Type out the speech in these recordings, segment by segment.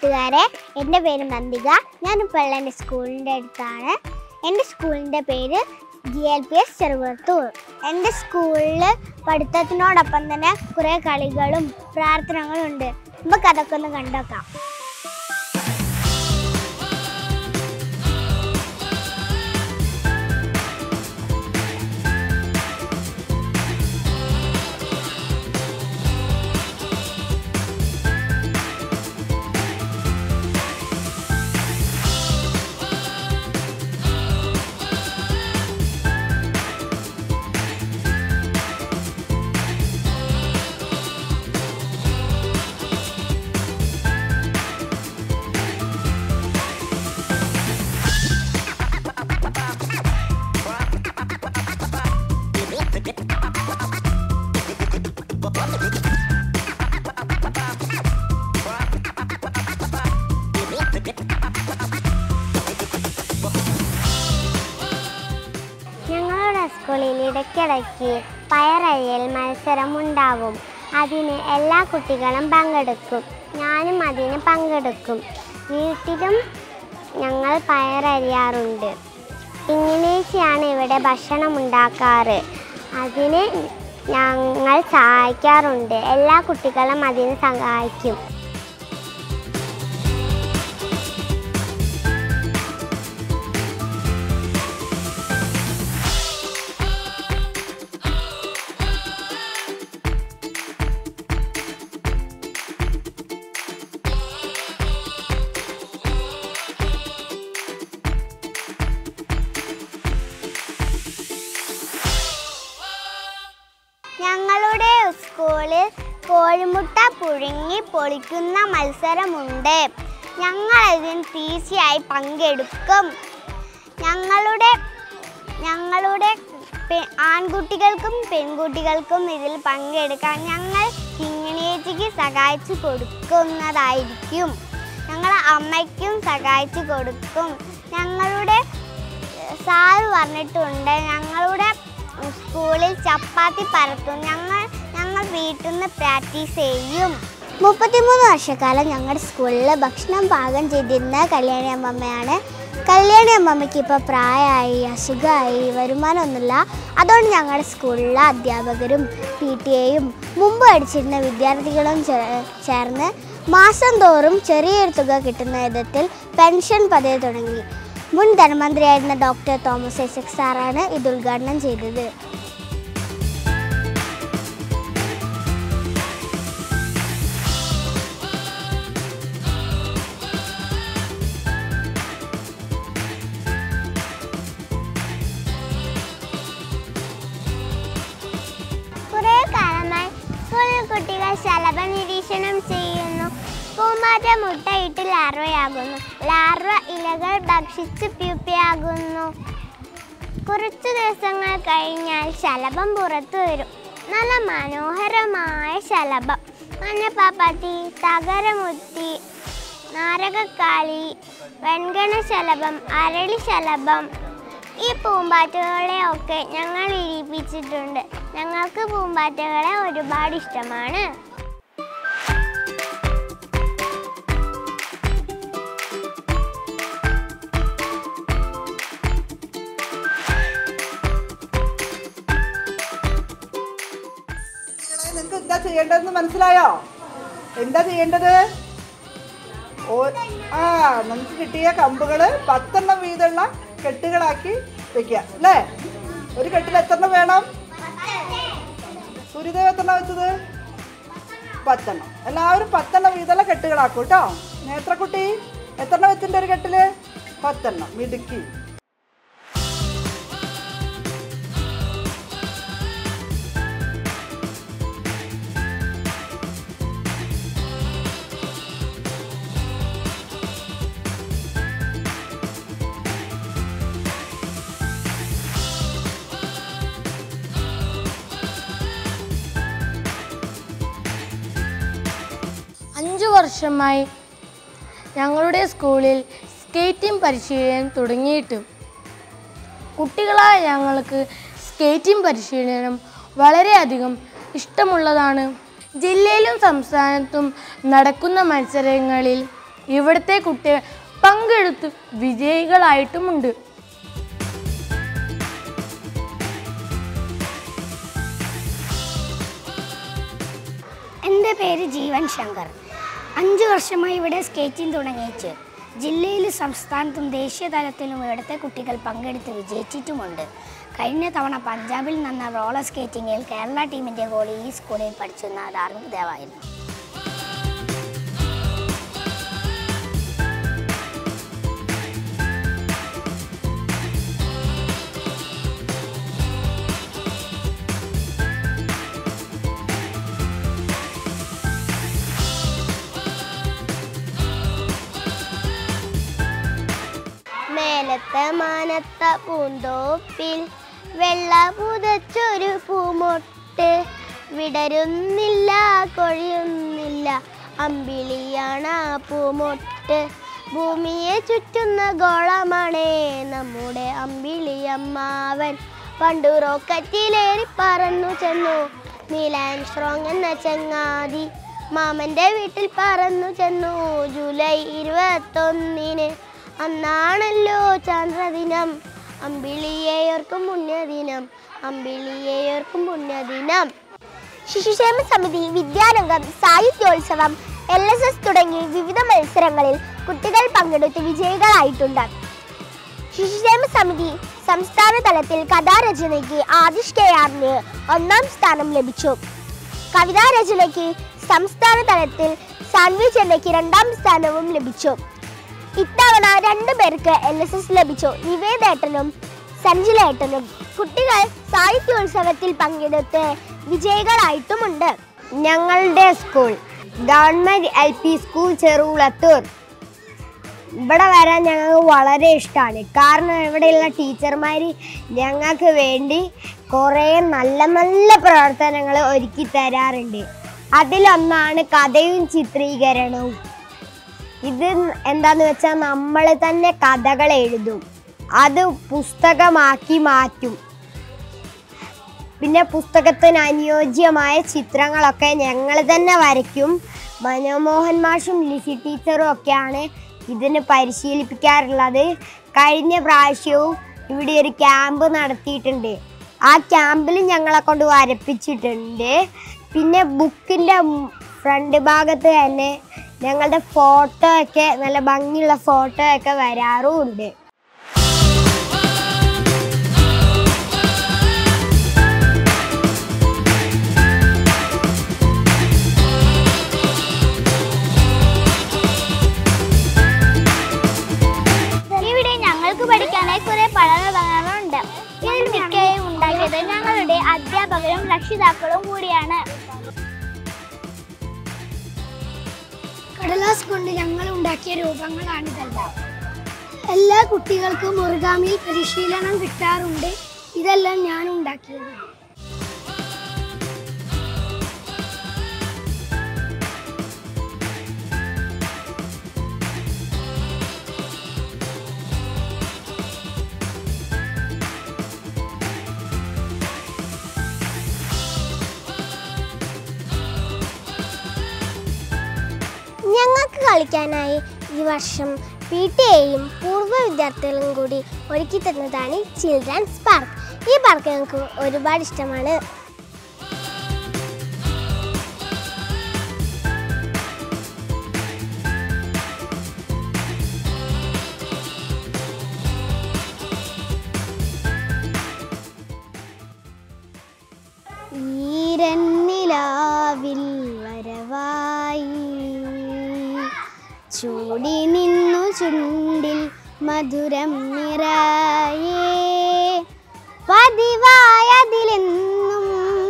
കൂട്ടുകാരെ എൻ്റെ പേര് നന്ദിക ഞാനിപ്പോൾ ഉള്ള എൻ്റെ സ്കൂളിൻ്റെ അടുത്താണ് എൻ്റെ സ്കൂളിൻ്റെ പേര് G L P S Cherupurathur എൻ്റെ സ്കൂളിൽ പഠിത്തത്തിനോടൊപ്പം തന്നെ കുറേ കളികളും പ്രാർത്ഥനകളും ഉണ്ട് നമുക്ക് അതൊക്കെ ഒന്ന് കണ്ടോക്കാം ഞങ്ങളുടെ സ്കൂളിൽ ഇടയ്ക്കിടയ്ക്ക് പയറഴിയൽ മത്സരമുണ്ടാകും അതിന് എല്ലാ കുട്ടികളും പങ്കെടുക്കും ഞാനും അതിന് പങ്കെടുക്കും വീട്ടിലും ഞങ്ങൾ പയറരിയാറുണ്ട് ഇങ്ങനെയൊക്കെയാണ് ഇവിടെ ഭക്ഷണം ഉണ്ടാക്കാറ് അതിന് ഞങ്ങൾ സഹായിക്കാറുണ്ട് എല്ലാ കുട്ടികളും അതിന് സഹായിക്കും ഞങ്ങളുടെ സ്കൂളിൽ കോഴിമുട്ട പുഴുങ്ങി പൊളിക്കുന്ന മത്സരമുണ്ട് ഞങ്ങൾ ഇതിന് തീർച്ചയായി പങ്കെടുക്കും ഞങ്ങളുടെ ഞങ്ങളുടെ പെ- ആൺകുട്ടികൾക്കും പെൺകുട്ടികൾക്കും ഇതിൽ പങ്കെടുക്കാൻ ഞങ്ങൾ കിങ്ങിണിയേച്ചിക്ക് സഹായിച്ചു കൊടുക്കുന്നതായിരിക്കും ഞങ്ങൾ അമ്മയ്ക്കും സഹായിച്ചു കൊടുക്കും ഞങ്ങളുടെ സാറ് പറഞ്ഞിട്ടുണ്ട് ഞങ്ങളുടെ സ്കൂളിൽ ചപ്പാത്തി പരത്തും ഞങ്ങൾ ഞങ്ങൾ വീട്ടിൽ നിന്ന് പ്രാക്ടീസ് ചെയ്യും മുപ്പത്തിമൂന്ന് വർഷക്കാലം ഞങ്ങളുടെ സ്കൂളിൽ ഭക്ഷണം പാകം ചെയ്തിരുന്ന കല്യാണി അമ്മമ്മയാണ് കല്യാണി അമ്മമ്മയ്ക്ക് ഇപ്പോൾ പ്രായമായി അസുഖമായി വരുമാനമൊന്നുമില്ല അതുകൊണ്ട് ഞങ്ങളുടെ സ്കൂളിലെ അധ്യാപകരും പി ടി എയും മുമ്പ് പഠിച്ചിരുന്ന വിദ്യാർത്ഥികളും ചേ- ചേർന്ന് മാസം തോറും ചെറിയൊരു തുക കിട്ടുന്ന വിധത്തിൽ പെൻഷൻ പദ്ധതി തുടങ്ങി മുൻ ധനമന്ത്രിയായിരുന്ന ഡോക്ടർ തോമസ് ഐസക് സാറാണ് ഇത് ഉദ്ഘാടനം ചെയ്തത് കുറേ കാലമായി സ്കൂളിൽ കുട്ടികൾ ശലഭ നിരീക്ഷണം ചെയ്യുന്നു പൂമ്പാറ്റ മുട്ടയിട്ട് ലാർവയാകുന്നു ലാർവ ഇലകൾ ഭക്ഷിച്ച് പ്യൂപ്പയാകുന്നു കുറച്ചു ദിവസങ്ങൾ കഴിഞ്ഞാൽ ശലഭം പുറത്തു വരും നല്ല മനോഹരമായ ശലഭം മഞ്ഞപ്പാപ്പാത്തി തകരമുത്തി നാരകക്കാലി വെൺകണ ശലഭം അരളി ശലഭം ഈ പൂമ്പാറ്റകളെ ഒക്കെ ഞങ്ങൾ ഇരിപ്പിച്ചിട്ടുണ്ട് ഞങ്ങൾക്ക് പൂമ്പാറ്റകളെ ഒരുപാട് ഇഷ്ടമാണ് നിങ്ങൾക്ക് എന്താ ചെയ്യേണ്ടതെന്ന് മനസ്സിലായോ എന്താ ചെയ്യേണ്ടത് ഓ- ആ നമുക്ക് കിട്ടിയ കമ്പുകള് പത്തെണ്ണം വീതമുള്ള കെട്ടുകളാക്കി വെക്കുക അല്ലേ ഒരു കെട്ടിൽ എത്രണ്ണം വേണം സൂര്യദേവ് എത്രണ്ണം വെച്ചത് പത്തെണ്ണം എല്ലാവരും പത്തെണ്ണം വീതമുള്ള കെട്ടുകളാക്കും കേട്ടോ നേത്രക്കുട്ടി എത്രണ്ണം വെച്ചിട്ടുണ്ട് ഒരു കെട്ടില് പത്തെണ്ണം മിടുക്കി അഞ്ചു വർഷമായി ഞങ്ങളുടെ സ്കൂളിൽ സ്കേറ്റിംഗ് പരിശീലനം തുടങ്ങിയിട്ടും കുട്ടികളായ ഞങ്ങൾക്ക് സ്കേറ്റിംഗ് പരിശീലനം വളരെയധികം ഇഷ്ടമുള്ളതാണ് ജില്ലയിലും സംസ്ഥാനത്തും നടക്കുന്ന മത്സരങ്ങളിൽ ഇവിടുത്തെ കുട്ടികൾ പങ്കെടുത്ത് വിജയികളായിട്ടുമുണ്ട് എൻ്റെ പേര് ജീവൻ ശങ്കർ അഞ്ച് വർഷമായി ഇവിടെ സ്കേറ്റിംഗ് തുടങ്ങിയിച്ച് ജില്ലയിലും സംസ്ഥാനത്തും ദേശീയ തലത്തിലും ഇവിടുത്തെ കുട്ടികൾ പങ്കെടുത്ത് വിജയിച്ചിട്ടുമുണ്ട് കഴിഞ്ഞ തവണ പഞ്ചാബിൽ നിന്ന റോളർ സ്കേറ്റിങ്ങിൽ കേരള ടീമിൻ്റെ ഗോളി ഈ സ്കൂളിൽ പഠിച്ചിരുന്ന ധാർമ്മിക് ദേവായിരുന്നു മേലത്തെ മാനത്ത പൂന്തോപ്പിൽ വെള്ള പുതച്ചൊരു പൂമൊട്ട് വിടരുന്നില്ല കൊഴിയുന്നില്ല അമ്പിളിയാണ് ആ പൂമൊട്ട് ഭൂമിയെ ചുറ്റുന്ന ഗോളമാണേ നമ്മുടെ അമ്പിളി അമ്മാവൻ പണ്ടു റോക്കറ്റിലേറി പറന്നു ചെന്നു നീലാൻ സ്ട്രോങ് എന്ന ചങ്ങാതി മാമന്റെ വീട്ടിൽ പറന്നു ചെന്നു ജൂലൈ ഇരുപത്തൊന്നിന് അന്നാണല്ലോ ചന്ദ്രദിനം അമ്പിളിയേയർക്കും പുണ്യദിനം അമ്പിളിയേയർക്കും പുണ്യദിനം ശിശുക്ഷേമ സമിതി വിദ്യാരംഗം സാഹിത്യോത്സവം എൽ എസ് എസ് തുടങ്ങി വിവിധ മത്സരങ്ങളിൽ കുട്ടികൾ പങ്കെടുത്ത് വിജയികളായിട്ടുണ്ട് ശിശുക്ഷേമ സമിതി സംസ്ഥാന തലത്തിൽ കഥാരചനയ്ക്ക് ആദിഷ് കെ ആറിന് ഒന്നാം സ്ഥാനം ലഭിച്ചു കവിതാരചനയ്ക്ക് സംസ്ഥാന തലത്തിൽ സാൻവി ചെന്നയ്ക്ക് രണ്ടാം സ്ഥാനവും ലഭിച്ചു ഇത്തവണ രണ്ടു പേർക്ക് എൽ എസ് എസ് ലഭിച്ചു നിവേദേട്ടനും സഞ്ജിലേട്ടനും കുട്ടികൾ സാഹിത്യോത്സവത്തിൽ പങ്കെടുത്ത് വിജയികളായിട്ടുമുണ്ട് ഞങ്ങളുടെ school government L P school Cherukulathur ഇവിടെ വരാൻ ഞങ്ങൾക്ക് വളരെ ഇഷ്ടമാണ് കാരണം ഇവിടെയുള്ള ടീച്ചർമാർ ഞങ്ങൾക്ക് വേണ്ടി കുറേ നല്ല നല്ല പ്രവർത്തനങ്ങൾ ഒരുക്കി തരാറുണ്ട് അതിലൊന്നാണ് കഥയും ചിത്രീകരണവും ഇത് എന്താന്ന് വെച്ചാൽ നമ്മൾ തന്നെ കഥകൾ എഴുതും അത് പുസ്തകമാക്കി മാറ്റും പിന്നെ പുസ്തകത്തിന് അനുയോജ്യമായ ചിത്രങ്ങളൊക്കെ ഞങ്ങൾ തന്നെ വരയ്ക്കും മനോമോഹൻ മാഷും ലിസി ടീച്ചറും ഒക്കെയാണ് ഇതിന് പരിശീലിപ്പിക്കാറുള്ളത് കഴിഞ്ഞ പ്രാവശ്യവും ഇവിടെ ഒരു ക്യാമ്പ് നടത്തിയിട്ടുണ്ട് ആ ക്യാമ്പിൽ ഞങ്ങളെ കൊണ്ട് വരപ്പിച്ചിട്ടുണ്ട് പിന്നെ ബുക്കിൻ്റെ ഫ്രണ്ട് ഭാഗത്ത് തന്നെ ഞങ്ങളുടെ ഫോട്ടോ ഒക്കെ നല്ല ഭംഗിയുള്ള ഫോട്ടോ ഒക്കെ വരാറുമുണ്ട് ഇവിടെ ഞങ്ങൾക്ക് പഠിക്കാനായി കുറെ പഠനോപകരണങ്ങളുണ്ട് ഇതിൽ മിക്കയും ഉണ്ടാക്കിയത് ഞങ്ങളുടെ അധ്യാപകരും രക്ഷിതാക്കളും കൂടിയാണ് കടലാസ് കൊണ്ട് ഞങ്ങൾ ഉണ്ടാക്കിയ രൂപങ്ങളാണിതെല്ലാം എല്ലാ കുട്ടികൾക്കും ഒറിഗാമിയിൽ പരിശീലനം കിട്ടാറുണ്ട് ഇതെല്ലാം ഞാൻ ഉണ്ടാക്കിയത് ഞങ്ങൾക്ക് കളിക്കാനായി ഈ വർഷം പി ടി എയും പൂർവ്വ വിദ്യാർത്ഥികളും കൂടി ഒരുക്കി തന്നതാണ് ചിൽഡ്രൻസ് പാർക്ക് ഈ പാർക്ക് ഞങ്ങൾക്ക് ഒരുപാട് ഇഷ്ടമാണ് ഈരന്നിലാവിൽ വരവായി ചൂടി നിന്നു ചുണ്ടിൽ മധുരം നിറയേ പതിവായതിലെന്നും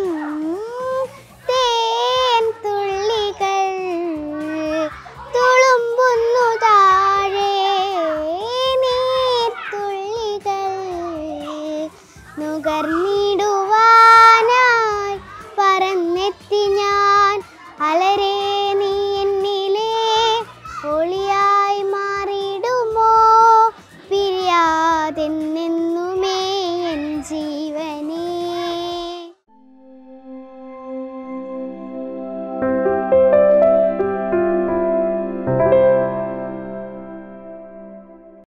തേൻ തുള്ളികൾ തുളുമ്പുന്നു താഴെ നീർത്തുള്ളികൾ നുകർന്നിടുവാനായി പറന്നെത്തി ഞാൻ അലരെ